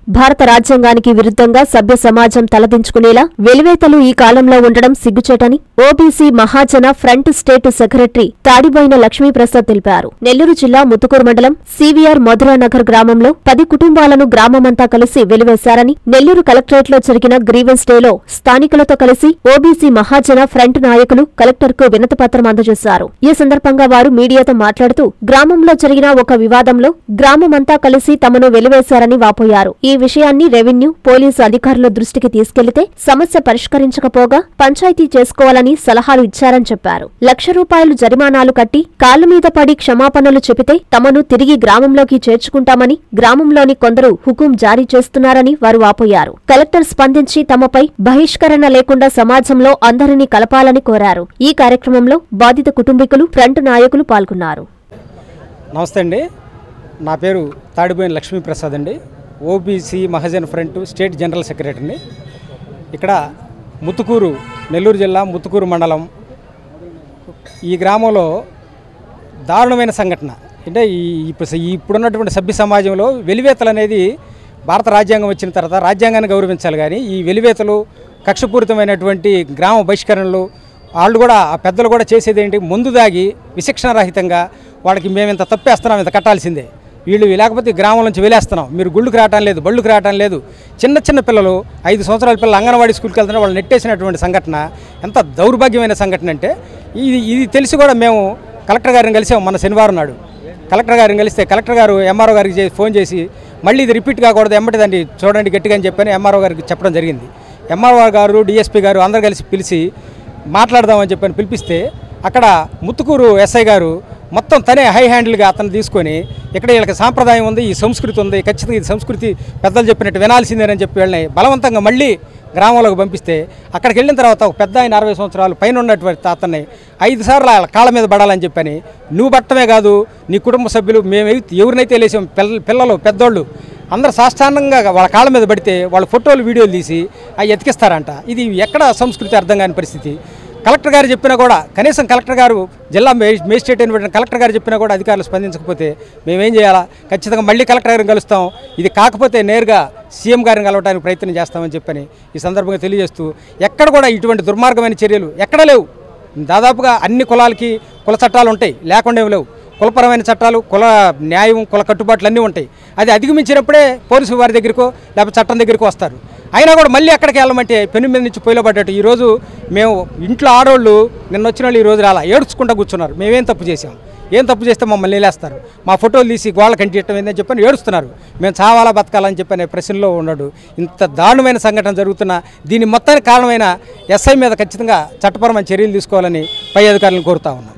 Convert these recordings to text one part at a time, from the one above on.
భారత రాజ్యాంగానికి విరుద్ధంగా సభ్య సమాజం తలదించుకునేలా వెలివేతలు ఈ కాలంలో ఉండడం సిగ్గుచేటని OBC Mahajana front state secretary Tadiboina Lakshmiprasad తెలిపారు నెల్లూరు జిల్లా ముత్తుకూరు మండలం సీవీఆర్ మధురానగర్ గ్రామంలో పది కుటుంబాలను గ్రామమంతా కలిసి వెలివేశారని నెల్లూరు కలెక్టరేట్లో జరిగిన గ్రీవెన్స్ డేలో స్థానికులతో కలిసి ఓబీసీ మహాజన ఫ్రంట్ నాయకులు కలెక్టర్కు వినతిపత్రం అందజేశారు ఈ సందర్భంగా వారు మీడియాతో మాట్లాడుతూ గ్రామంలో జరిగిన ఒక వివాదంలో గ్రామమంతా కలిసి తమను వెలివేశారని వాపోయారు ఈ విషయాన్ని రెవెన్యూ పోలీసు అధికారుల దృష్టికి తీసుకెళ్లితే సమస్య పరిష్కరించకపోగా పంచాయతీ చేసుకోవాలని సలహాలు ఇచ్చారని చెప్పారు లక్ష రూపాయలు జరిమానాలు కట్టి కాళ్ల మీద పడి క్షమాపణలు చెబితే తమను తిరిగి గ్రామంలోకి చేర్చుకుంటామని గ్రామంలోని కొందరు హుకుం జారీ చేస్తున్నారని వారు వాపోయారు కలెక్టర్ స్పందించి తమపై బహిష్కరణ లేకుండా సమాజంలో అందరినీ కలపాలని కోరారు ఈ కార్యక్రమంలో బాధిత కుటుంబీకులు ఫ్రంట్ నాయకులు పాల్గొన్నారు నమస్తే అండి నా పేరు తాడిపోయిన లక్ష్మీప్రసాద్ అండి OBC Mahajan front state general సెక్రటరీని ఇక్కడ ముత్తుకూరు నెల్లూరు జిల్లా ముత్తుకూరు మండలం ఈ గ్రామంలో దారుణమైన సంఘటన అంటే ఈ ఇప్పుడు ఈ ఇప్పుడున్నటువంటి సభ్య సమాజంలో వెలివేతలు అనేది భారత రాజ్యాంగం వచ్చిన తర్వాత రాజ్యాంగాన్ని గౌరవించాలి కానీ ఈ వెలివేతలు కక్షపూరితమైనటువంటి గ్రామ బహిష్కరణలు వాళ్ళు కూడా ఆ పెద్దలు కూడా చేసేది ఏంటి ముందు దాగి విశిక్షణ రహితంగా వాళ్ళకి మేము ఇంత తప్పేస్తున్నాం ఇంత కట్టాల్సిందే వీళ్ళు లేకపోతే గ్రామం నుంచి వెళ్ళేస్తున్నాం మీరు గుళ్ళుకు రావటం లేదు బళ్ళుకు రావటం లేదు చిన్న చిన్న పిల్లలు ఐదు సంవత్సరాల పిల్లలు అంగన్వాడీ స్కూల్కి వెళ్తున్నా వాళ్ళు నెట్టేసినటువంటి సంఘటన ఎంత దౌర్భాగ్యమైన సంఘటన అంటే ఇది ఇది తెలిసి కూడా మేము కలెక్టర్ గారిని కలిసాం మన శనివారం నాడు కలెక్టర్ గారిని కలిస్తే కలెక్టర్ గారు ఎంఆర్ఓ గారికి చేసి ఫోన్ చేసి మళ్ళీ ఇది రిపీట్ కాకూడదు ఎమ్మటిదండి చూడండి గట్టిగా అని చెప్పని ఎంఆర్ఓ గారికి చెప్పడం జరిగింది ఎంఆర్ఓ గారు డిఎస్పీ గారు అందరు కలిసి పిలిచి మాట్లాడదామని చెప్పని పిలిపిస్తే అక్కడ ముత్తుకూరు ఎస్ఐ గారు మొత్తం తనే హై హ్యాండిల్గా అతను తీసుకొని ఇక్కడ వీళ్ళకి సాంప్రదాయం ఉంది ఈ సంస్కృతి ఉంది ఖచ్చితంగా ఈ సంస్కృతి పెద్దలు చెప్పినట్టు వినాల్సిందేనని చెప్పి వీళ్ళని బలవంతంగా మళ్ళీ గ్రామంలోకి పంపిస్తే అక్కడికి వెళ్ళిన తర్వాత ఒక పెద్ద ఆయన అరవై సంవత్సరాలు పైన ఉన్నటువంటి అతన్ని ఐదు సార్లు వాళ్ళ కాళ్ళ మీద పడాలని చెప్పని నువ్వు పట్టమే కాదు నీ కుటుంబ సభ్యులు మేము ఎవరినైతే లేసాం పిల్ల పిల్లలు పెద్దోళ్ళు అందరు సాష్టాంగంగా వాళ్ళ కాళ్ళ మీద పడితే వాళ్ళ ఫోటోలు వీడియోలు తీసి అవి ఎతికిస్తారంట ఇది ఎక్కడ సంస్కృతి అర్థం కాని పరిస్థితి కలెక్టర్ గారు చెప్పినా కూడా కనీసం కలెక్టర్ గారు జిల్లా మే మేజిస్ట్రేట్ అయినటువంటి కలెక్టర్ గారు చెప్పినా కూడా అధికారులు స్పందించకపోతే మేమేం చేయాలా ఖచ్చితంగా మళ్ళీ కలెక్టర్ గారిని కలుస్తాం ఇది కాకపోతే నేరుగా సీఎం గారిని కలవడానికి ప్రయత్నం చేస్తామని చెప్పని ఈ సందర్భంగా తెలియజేస్తూ ఎక్కడ కూడా ఇటువంటి దుర్మార్గమైన చర్యలు ఎక్కడ లేవు దాదాపుగా అన్ని కులాలకి కుల చట్టాలు ఉంటాయి లేకుండా ఏమి లేవు కులపరమైన చట్టాలు కుల న్యాయం కుల కట్టుబాట్లు అన్నీ ఉంటాయి అది అధిగమించినప్పుడే పోలీసు వారి దగ్గరికో లేకపోతే చట్టం దగ్గరికి వస్తారు అయినా కూడా మళ్ళీ ఎక్కడికి వెళ్ళమంటే పెను మీద నుంచి పొయ్యిలో పడ్డట్టు ఈరోజు మేము ఇంట్లో ఆడవాళ్ళు నిన్న వచ్చిన వాళ్ళు ఈ రోజు రాలా ఏడ్చుకుంటా కూర్చున్నారు మేమేం తప్పు చేసాం ఏం తప్పు చేస్తే మమ్మల్ని నిలేస్తారు మా ఫోటోలు తీసి గోళ్ళ కంటియటం ఏందని చెప్పని ఏడుస్తున్నారు మేము చావాలా బతకాలని చెప్పని ప్రశ్నలో ఉన్నాడు ఇంత దారుణమైన సంఘటన జరుగుతున్న దీని మొత్తానికి కారణమైన ఎస్ఐ మీద ఖచ్చితంగా చట్టపరమైన చర్యలు తీసుకోవాలని పై అధికారులను కోరుతా ఉన్నాం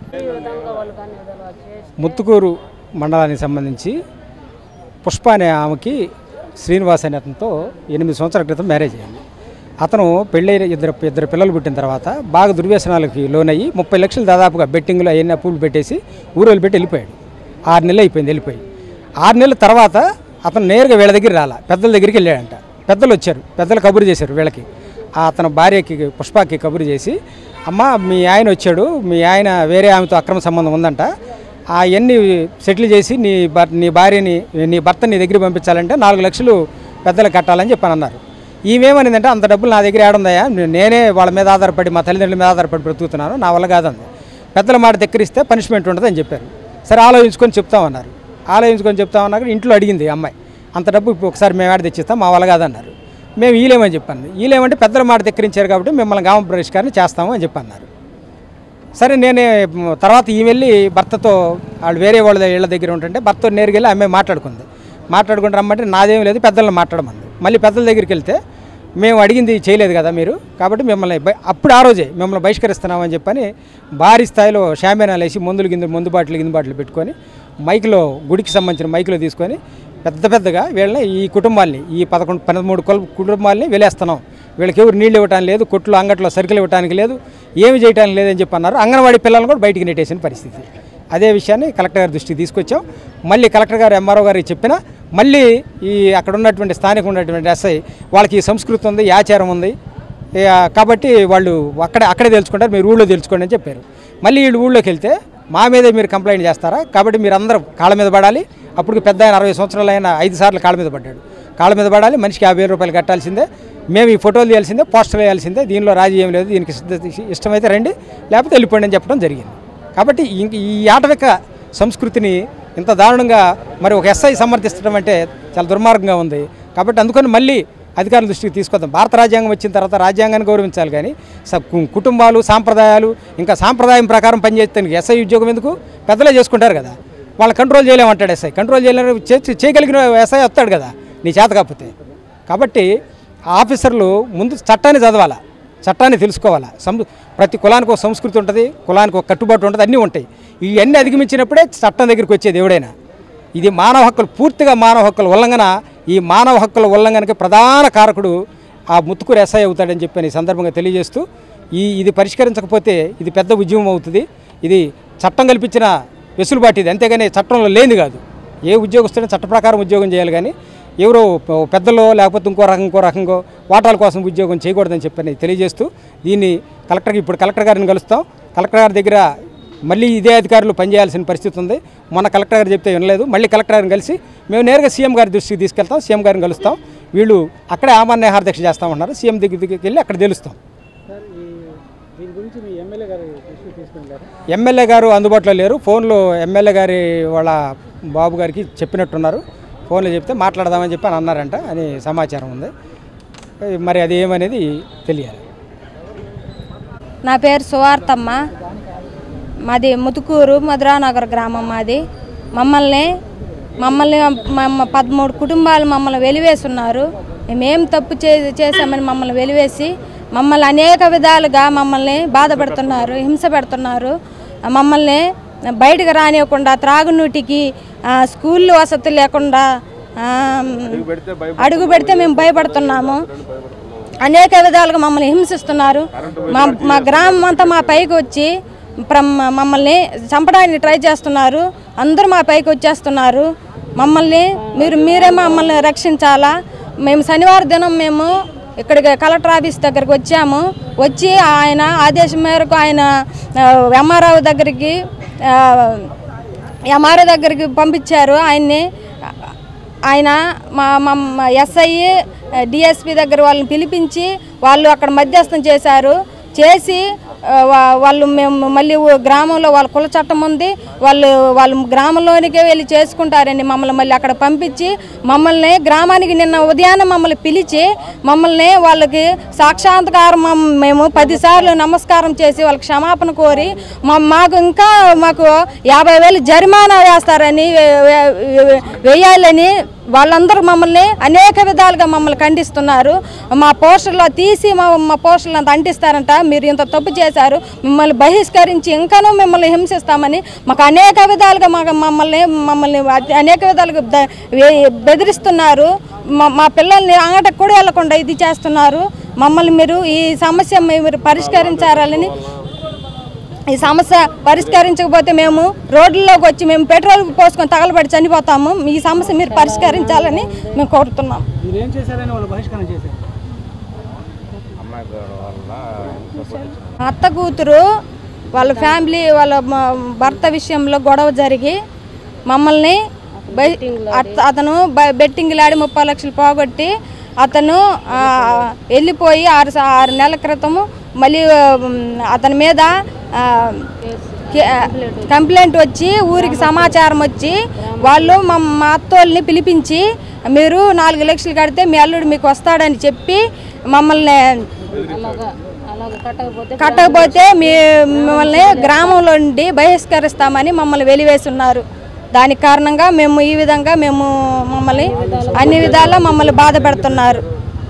ముత్తుకూరు మండలానికి సంబంధించి పుష్ప అనే ఆమెకి శ్రీనివాస్ అనే అతనితో ఎనిమిది సంవత్సరాల క్రితం మ్యారేజ్ అయింది అతను పెళ్ళైన ఇద్దరు ఇద్దరు పిల్లలు పుట్టిన తర్వాత బాగా దుర్వ్యసనాలకి లోనయ్యి ముప్పై లక్షలు దాదాపుగా బెట్టింగ్లో అయిన అప్పులు పెట్టేసి ఊరు పెట్టి వెళ్ళిపోయాడు ఆరు నెలలు అయిపోయింది వెళ్ళిపోయి ఆరు నెలల తర్వాత అతను నేరుగా వీళ్ళ దగ్గర రాలా పెద్దల దగ్గరికి వెళ్ళాడంట పెద్దలు వచ్చారు పెద్దలు కబురు చేశారు వీళ్ళకి ఆ అతని భార్యకి పుష్పకి కబురు చేసి అమ్మ మీ ఆయన వచ్చాడు మీ ఆయన వేరే ఆమెతో అక్రమ సంబంధం ఉందంట అవన్నీ సెటిల్ చేసి నీ భర్ నీ భార్యని నీ భర్త నీ దగ్గర పంపించాలంటే నాలుగు లక్షలు పెద్దలు కట్టాలని చెప్పని అన్నారు ఈమెమనిందంటే అంత డబ్బులు నా దగ్గర ఏడుందయ్యా నేనే వాళ్ళ మీద ఆధారపడి మా తల్లిదండ్రుల మీద ఆధారపడి బ్రతుకుతున్నాను నా వల్ల కాదంది పెద్దల మాట దగ్గరిస్తే పనిష్మెంట్ ఉంటుంది అని చెప్పారు సరే ఆలోచించుకొని చెప్తామన్నారు ఆలోచించుకొని చెప్తామన్నారు ఇంట్లో అడిగింది ఈ అమ్మాయి అంత డబ్బు ఇప్పుడు ఒకసారి మేము ఆడ తెచ్చిస్తాం మా వల్ల కాదన్నారు మేము ఈలేమని చెప్పాను ఈలేమంటే పెద్దల మాట దగ్గరించారు కాబట్టి మిమ్మల్ని గ్రామ పరిష్కారం చేస్తాము అని చెప్పన్నారు సరే నేనే మ్, తర్వాత ఈ వెళ్ళి భర్తతో వాళ్ళు వేరే వాళ్ళ ఇళ్ళ దగ్గర ఉంటుంటే భర్త నేరుగా వెళ్ళి ఆమె మాట్లాడుకుంది మాట్లాడుకుంటే రమ్మంటే నాదేం లేదు పెద్దలను మాట్లాడమంది మళ్ళీ పెద్దల దగ్గరికి వెళ్తే మేము అడిగింది చేయలేదు కదా మీరు కాబట్టి మిమ్మల్ని బై- అప్పుడు ఆ రోజే మిమ్మల్ని బహిష్కరిస్తున్నామని చెప్పని భారీ స్థాయిలో షామేనాలు వేసి మందులు గిందు మందు బాటిల్ గిందు బాటిల్ పెట్టుకొని మైక్లో గుడికి సంబంధించిన మైక్లో తీసుకొని పెద్ద పెద్దగా వీళ్ళని ఈ కుటుంబాల్ని ఈ పదకొండు పదమూడు కుల కుటుంబాల్ని వెలేస్తున్నాం వీళ్ళకి ఎవరు నీళ్ళు ఇవ్వడానికి లేదు కొట్లు అంగట్లో సరుకులు ఇవ్వడానికి లేదు ఏమి చేయడానికి లేదని చెప్పి అన్నారు అంగన్వాడీ పిల్లలను కూడా బయటికి నెట్టేసిన పరిస్థితి అదే విషయాన్ని కలెక్టర్ గారి దృష్టికి తీసుకొచ్చాం మళ్ళీ కలెక్టర్ గారు ఎంఆర్ఓ గారికి చెప్పినా మళ్ళీ ఈ అక్కడ ఉన్నటువంటి స్థానిక ఉన్నటువంటి ఎస్ఐ వాళ్ళకి ఈ సంస్కృతి ఉంది ఈ ఆచారం ఉంది ఏ, కాబట్టి వాళ్ళు అక్కడే అక్కడే తెలుసుకుంటారు మీరు ఊళ్ళో తెలుసుకోండి అని చెప్పారు మళ్ళీ వీళ్ళు ఊళ్ళోకి వెళ్తే మా మీదే మీరు కంప్లైంట్ చేస్తారా కాబట్టి మీరు అందరూ కాళ్ళ మీద పడాలి అప్పుడు పెద్ద ఆయన అరవై సంవత్సరాలు అయిన ఐదు సార్లు కాళ్ళ మీద పడ్డాడు కాళ్ళ మీద పడాలి మనిషికి యాభై వేల రూపాయలు కట్టాల్సిందే మేము ఈ ఫోటోలు తీయాల్సిందే పోస్టర్లు వేయాల్సిందే దీనిలో రాజీ ఏం లేదు దీనికి ఇష్ట- ఇష్టమైతే రండి లేకపోతే వెళ్ళిపోండి అని చెప్పడం జరిగింది కాబట్టి ఇంక ఈ ఆటవిక సంస్కృతిని ఇంత దారుణంగా మరి ఒక ఎస్ఐ సమర్థించడం అంటే చాలా దుర్మార్గంగా ఉంది కాబట్టి అందుకని మళ్ళీ అధికారుల దృష్టికి తీసుకొద్దాం భారత రాజ్యాంగం వచ్చిన తర్వాత రాజ్యాంగాన్ని గౌరవించాలి కానీ స- కు- కుటుంబాలు సాంప్రదాయాలు ఇంకా సాంప్రదాయం ప్రకారం పనిచేస్తానికి ఎస్ఐ ఉద్యోగం ఎందుకు పెద్దలే చేసుకుంటారు కదా వాళ్ళు కంట్రోల్ చేయలేమంటాడు ఎస్ఐ కంట్రోల్ చేయలేరు చే- చేయగలిగిన ఎస్ఐ వస్తాడు కదా నీ చేత కాకపోతే కాబట్టి ఆఫీసర్లు ముందు చట్టాన్ని చదవాలా చట్టాన్ని తెలుసుకోవాలా సం ప్రతి కులానికి ఒక సంస్కృతి ఉంటుంది కులానికి ఒక కట్టుబాటు ఉంటుంది అన్నీ ఉంటాయి ఇవన్నీ అధిగమించినప్పుడే చట్టం దగ్గరికి వచ్చేది ఎవడైనా ఇది మానవ హక్కులు పూర్తిగా మానవ హక్కుల ఉల్లంఘన ఈ మానవ హక్కుల ఉల్లంఘనకి ప్రధాన కారకుడు ఆ ముత్తుకూరు ఎస్ఐ అవుతాడని చెప్పి ఈ సందర్భంగా తెలియజేస్తూ ఈ ఇది పరిష్కరించకపోతే ఇది పెద్ద ఉద్యమం అవుతుంది ఇది చట్టం కల్పించిన వెసులుబాటు ఇది అంతేగాని చట్టంలో లేని కాదు ఏ ఉద్యోగస్తుడైనా చట్ట ప్రకారం ఉద్యోగం చేయాలి కానీ ఎవరో ప- పెద్దలో లేకపోతే ఇంకో రకం ఇంకో రకంగా వాటాల కోసం ఉద్యోగం చేయకూడదని చెప్పని తెలియజేస్తూ దీన్ని కలెక్టర్కి ఇప్పుడు కలెక్టర్ గారిని కలుస్తాం కలెక్టర్ గారి దగ్గర మళ్ళీ ఇదే అధికారులు పనిచేయాల్సిన పరిస్థితి ఉంది మొన్న కలెక్టర్ గారు చెప్తే వినలేదు మళ్ళీ కలెక్టర్ గారిని కలిసి మేము నేరుగా సీఎం గారి దృష్టికి తీసుకెళ్తాం సీఎం గారిని కలుస్తాం వీళ్ళు అక్కడే ఆమాన్య హారదీక్ష చేస్తామన్నారు సీఎం దగ్గర దగ్గరికి వెళ్ళి అక్కడ తెలుస్తాం దీని గురించి మీ ఎమ్మెల్యే గారు దృష్టికి తీసుకెళ్ళారు ఎమ్మెల్యే గారు అందుబాటులో లేరు ఫోన్లో ఎమ్మెల్యే గారి వాళ్ళ బాబు గారికి చెప్పినట్టున్నారు ఫోన్లో చెప్తే మాట్లాడదామని చెప్పి అని అన్నారంట అని సమాచారం ఉంది మరి అది ఏమనేది తెలియాలి నా పేరు సువార్తమ్మ మాది ముతుకూరు మధురానగర్ గ్రామం మాది మమ్మల్ని మమ్మల్ని మమ్మ పదమూడు కుటుంబాలు మమ్మల్ని వెలివేస్తున్నారు మేమేం తప్పు చే చేశామని మమ్మల్ని వెలివేసి మమ్మల్ని అనేక విధాలుగా మమ్మల్ని బాధ పెడుతున్నారు హింస పెడుతున్నారు మమ్మల్ని బయటకు రానివ్వకుండా త్రాగునీటికి ఆ, స్కూళ్ళు వసతి లేకుండా ఆ, అడుగు పెడితే మేము భయపడుతున్నాము అనేక విధాలుగా మమ్మల్ని హింసిస్తున్నారు మా మా గ్రామం అంతా మా పైకి వచ్చి ప్ర- మమ్మల్ని చంపడానికి ట్రై చేస్తున్నారు అందరూ మా పైకి వచ్చేస్తున్నారు మమ్మల్ని మీరు మీరే మమ్మల్ని రక్షించాలా మేము శనివారం దినం మేము ఇక్కడికి కలెక్టర్ ఆఫీస్ దగ్గరికి వచ్చాము వచ్చి ఆయన ఆదేశం మేరకు ఆయన ఎంఆర్ఓ దగ్గరికి ఎంఆర్ఓ దగ్గరికి పంపించారు ఆయన్ని ఆయన మా మా ఎస్ఐ డిఎస్పి దగ్గర వాళ్ళని పిలిపించి వాళ్ళు అక్కడ మధ్యస్థం చేశారు చేసి ఆ, వా- వాళ్ళు మేము మళ్ళీ ఊ- గ్రామంలో వాళ్ళ కుల చట్టం ఉంది వాళ్ళు వాళ్ళు గ్రామంలోనికే వెళ్ళి చేసుకుంటారండి మమ్మల్ని మళ్ళీ అక్కడ పంపించి మమ్మల్ని గ్రామానికి నిన్న ఉదయాన్నే మమ్మల్ని పిలిచి మమ్మల్ని వాళ్ళకి సాక్షాత్కారం మమ్- మేము పదిసార్లు నమస్కారం చేసి వాళ్ళకి క్షమాపణ కోరి మా మాకు ఇంకా మాకు యాభై వేలు జరిమానా వేస్తారని వే- వే- వే- వేయాలని వాళ్ళందరూ మమ్మల్ని అనేక విధాలుగా మమ్మల్ని ఖండిస్తున్నారు మా పోస్టర్లో తీసి మా మా పోస్టర్లు అంత అంటిస్తారంట మీరు ఇంత తప్పు చేశారు మిమ్మల్ని బహిష్కరించి ఇంకానూ మిమ్మల్ని హింసిస్తామని మాకు అనేక విధాలుగా మాకు మమ్మల్ని మమ్మల్ని అతి- అనేక విధాలుగా ద- వే- బెదిరిస్తున్నారు మా మా పిల్లల్ని అంగటకు కూడా వెళ్లకుండా ఇది చేస్తున్నారు మమ్మల్ని మీరు ఈ సమస్య మీరు పరిష్కరించాలని ఈ సమస్య పరిష్కరించకపోతే మేము రోడ్లలోకి వచ్చి మేము పెట్రోల్ పోసుకొని తగలబడి చనిపోతాము ఈ సమస్య మీరు పరిష్కరించాలని మేము కోరుతున్నాం మీరు ఏం చేశారని వాళ్ళు బహిష్కరణ చేశారు మా అత్త కూతురు వాళ్ళ ఫ్యామిలీ వాళ్ళ మ- భర్త విషయంలో గొడవ జరిగి మమ్మల్ని బై- అత- అతను బ- బెట్టింగ్లాడి ముప్పై లక్షలు పోగొట్టి అతను ఆ, వెళ్ళిపోయి ఆరు స- ఆరు నెలల క్రితము మళ్ళీ ఉమ్, అతని మీద ఆ, కే- కంప్లైంట్ వచ్చి ఊరికి సమాచారం వచ్చి వాళ్ళు మా మా అత్తోళ్ళని పిలిపించి మీరు నాలుగు లక్షలు కడితే మీ అల్లుడు మీకు వస్తాడని చెప్పి మమ్మల్ని కట్టకపోతే మీ మిమ్మల్ని గ్రామంలో నుండి బహిష్కరిస్తామని మమ్మల్ని వెలివేస్తున్నారు దానికి కారణంగా మేము ఈ విధంగా మేము మమ్మల్ని అన్ని విధాలా మమ్మల్ని బాధ పెడుతున్నారు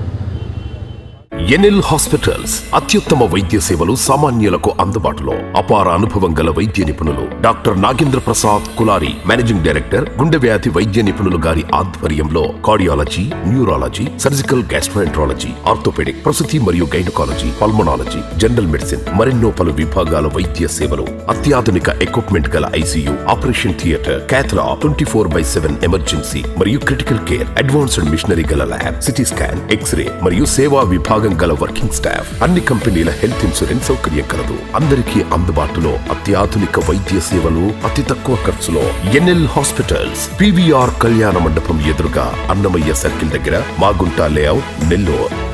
ఎన్ఎల్ హాస్పిటల్స్ అత్యుత్తమ వైద్య సేవలు సామాన్యులకు అందుబాటులో అపార అనుభవం గల వైద్య నిపుణులు doctor Nagendra Prasad Kulari managing director గుండె వ్యాధి వైద్య నిపుణులు గారి ఆధ్వర్యంలో cardiology neurology surgical gastroenterology orthopedic ప్రసూతి మరియు గైనకాలజీ పల్మనాలజీ జనరల్ మెడిసిన్ మరెన్నో పలు విభాగాల వైద్య సేవలు అత్యాధునిక ఎక్విప్మెంట్ గల ఐసీయూ ఆపరేషన్ థియేటర్ క్యాథ్లా twenty four by seven emergency మరియు క్రిటికల్ కేర్ అడ్వాన్స్డ్ మిషనరీ గల ల్యాబ్ సిటీ స్కాన్ ఎక్స్రే మరియు సేవా విభాగం అనుభవం గల వర్కింగ్ స్టాఫ్ అన్ని కంపెనీల హెల్త్ ఇన్సూరెన్స్ సౌకర్యం కలదు అందరికీ అందుబాటులో అత్యాధునిక వైద్య సేవలు అతి తక్కువ ఖర్చులో ఎన్ఎల్ హాస్పిటల్స్ పివిఆర్ కళ్యాణ మండపం ఎదురుగా అన్నమయ్య సర్కిల్ దగ్గర మాగుంట లేఅవుట్ నెల్లూరు